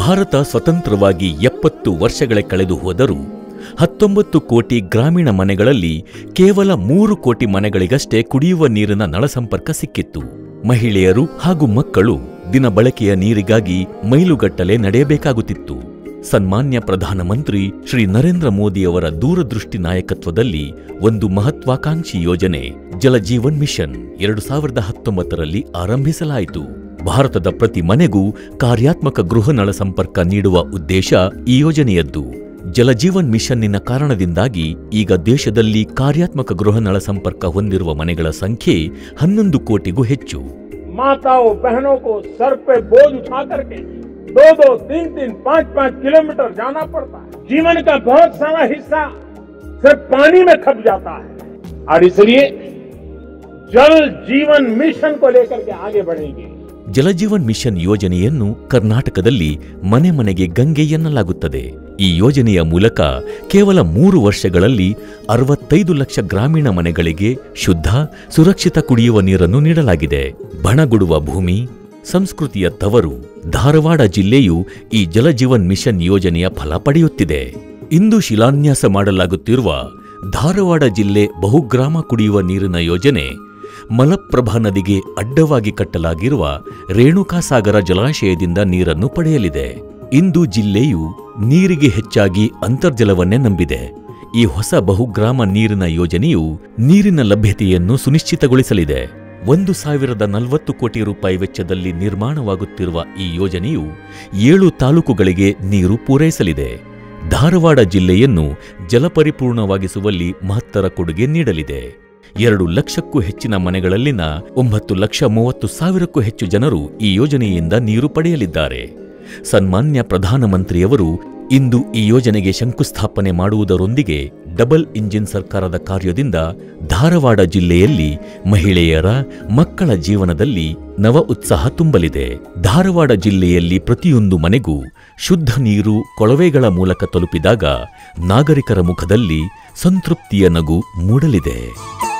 ಭಾರತ ಸ್ವತಂತ್ರವಾಗಿ ಎಪ್ಪತ್ತು ವರ್ಷಗಳೇ ಕಳೆದು ಹೋದರೂ ಹತ್ತೊಂಬತ್ತು ಕೋಟಿ ಗ್ರಾಮೀಣ ಮನೆಗಳಲ್ಲಿ ಕೇವಲ ಮೂರು ಕೋಟಿ ಮನೆಗಳಿಗಷ್ಟೇ ಕುಡಿಯುವ ನೀರಿನ ನಳ ಸಂಪರ್ಕ ಸಿಕ್ಕಿತ್ತು ಮಹಿಳೆಯರು ಹಾಗೂ ಮಕ್ಕಳು ದಿನ ಬಳಕೆಯ ನೀರಿಗಾಗಿ ಮೈಲುಗಟ್ಟಲೆ ನಡೆಯಬೇಕಾಗುತ್ತಿತ್ತು ಸನ್ಮಾನ್ಯ ಪ್ರಧಾನಮಂತ್ರಿ ಶ್ರೀ ನರೇಂದ್ರ ಮೋದಿಯವರ ದೂರದೃಷ್ಟಿ ನಾಯಕತ್ವದಲ್ಲಿ ಒಂದು ಮಹತ್ವಾಕಾಂಕ್ಷಿ ಯೋಜನೆ ಜಲಜೀವನ್ ಮಿಷನ್ ಎರಡು ಸಾವಿರದ ಹತ್ತೊಂಬತ್ತರಲ್ಲಿ ಆರಂಭಿಸಲಾಯಿತು ಭಾರತದ ಪ್ರತಿ ಮನೆಗೂ ಕಾರ್ಯಾತ್ಮಕ ಗೃಹ ನಳ ಸಂಪರ್ಕ ನೀಡುವ ಉದ್ದೇಶ ಈ ಯೋಜನೆಯದ್ದು ಜಲಜೀವನ್ ಮಿಷನ್ನಿನ ಕಾರಣದಿಂದಾಗಿ ಈಗ ದೇಶದಲ್ಲಿ ಕಾರ್ಯಾತ್ಮಕ ಗೃಹ ನಳ ಸಂಪರ್ಕ ಹೊಂದಿರುವ ಮನೆಗಳ ಸಂಖ್ಯೆ ಹನ್ನೊಂದು ಕೋಟಿಗೂ ಹೆಚ್ಚು माताओं बहनों को सर पे बोझ उठा करके दो दो तीन तीन पाँच पाँच किलोमीटर जाना पड़ता है जीवन का बहुत सारा हिस्सा सिर्फ पानी में खप जाता है और इसलिए जल जीवन मिशन को लेकर के आगे बढ़ेंगे ಜಲಜೀವನ್ ಮಿಷನ್ ಯೋಜನೆಯನ್ನು ಕರ್ನಾಟಕದಲ್ಲಿ ಮನೆ ಮನೆಗೆ ಗಂಗೆ ಎನ್ನಲಾಗುತ್ತದೆ ಈ ಯೋಜನೆಯ ಮೂಲಕ ಕೇವಲ ಮೂರು ವರ್ಷಗಳಲ್ಲಿ ಅರವತ್ತೈದು ಲಕ್ಷ ಗ್ರಾಮೀಣ ಮನೆಗಳಿಗೆ ಶುದ್ಧ ಸುರಕ್ಷಿತ ಕುಡಿಯುವ ನೀರನ್ನು ನೀಡಲಾಗಿದೆ ಬಣಗುಡುವ ಭೂಮಿ ಸಂಸ್ಕೃತಿಯ ತವರು ಧಾರವಾಡ ಜಿಲ್ಲೆಯು ಈ ಜಲಜೀವನ್ ಮಿಷನ್ ಯೋಜನೆಯ ಫಲ ಪಡೆಯುತ್ತಿದೆ ಇಂದು ಶಿಲಾನ್ಯಾಸ ಮಾಡಲಾಗುತ್ತಿರುವ ಧಾರವಾಡ ಜಿಲ್ಲೆ ಬಹುಗ್ರಾಮ ಕುಡಿಯುವ ನೀರಿನ ಯೋಜನೆ ಮಲಪ್ರಭಾ ನದಿಗೆ ಅಡ್ಡವಾಗಿ ಕಟ್ಟಲಾಗಿರುವ ರೇಣುಕಾಸಾಗರ ಜಲಾಶಯದಿಂದ ನೀರನ್ನು ಪಡೆಯಲಿದೆ ಇಂದು ಜಿಲ್ಲೆಯು ನೀರಿಗೆ ಹೆಚ್ಚಾಗಿ ಅಂತರ್ಜಲವನ್ನೇ ನಂಬಿದೆ ಈ ಹೊಸ ಬಹುಗ್ರಾಮ ನೀರಿನ ಯೋಜನೆಯು ನೀರಿನ ಲಭ್ಯತೆಯನ್ನು ಸುನಿಶ್ಚಿತಗೊಳಿಸಲಿದೆ ಒಂದು ಸಾವಿರದ ನಲವತ್ತು ಕೋಟಿ ರೂಪಾಯಿ ವೆಚ್ಚದಲ್ಲಿ ನಿರ್ಮಾಣವಾಗುತ್ತಿರುವ ಈ ಯೋಜನೆಯು ಏಳು ತಾಲೂಕುಗಳಿಗೆ ನೀರು ಪೂರೈಸಲಿದೆ ಧಾರವಾಡ ಜಿಲ್ಲೆಯನ್ನು ಜಲಪರಿಪೂರ್ಣವಾಗಿಸುವಲ್ಲಿ ಮಹತ್ತರ ಕೊಡುಗೆ ನೀಡಲಿದೆ ಎರಡು ಲಕ್ಷಕ್ಕೂ ಹೆಚ್ಚಿನ ಮನೆಗಳಲ್ಲಿನ ಒಂಬತ್ತು ಲಕ್ಷ ಮೂವತ್ತು ಸಾವಿರಕ್ಕೂ ಹೆಚ್ಚು ಜನರು ಈ ಯೋಜನೆಯಿಂದ ನೀರು ಪಡೆಯಲಿದ್ದಾರೆ ಸನ್ಮಾನ್ಯ ಪ್ರಧಾನಮಂತ್ರಿಯವರು ಇಂದು ಈ ಯೋಜನೆಗೆ ಶಂಕುಸ್ಥಾಪನೆ ಮಾಡುವುದರೊಂದಿಗೆ ಡಬಲ್ ಇಂಜಿನ್ ಸರ್ಕಾರದ ಕಾರ್ಯದಿಂದ ಧಾರವಾಡ ಜಿಲ್ಲೆಯಲ್ಲಿ ಮಹಿಳೆಯರ ಮಕ್ಕಳ ಜೀವನದಲ್ಲಿ ನವ ಉತ್ಸಾಹ ತುಂಬಲಿದೆ ಧಾರವಾಡ ಜಿಲ್ಲೆಯಲ್ಲಿ ಪ್ರತಿಯೊಂದು ಮನೆಗೂ ಶುದ್ಧ ನೀರು ಕೊಳವೆಗಳ ಮೂಲಕ ತಲುಪಿದಾಗ ನಾಗರಿಕರ ಮುಖದಲ್ಲಿ ಸಂತೃಪ್ತಿಯ ನಗು ಮೂಡಲಿದೆ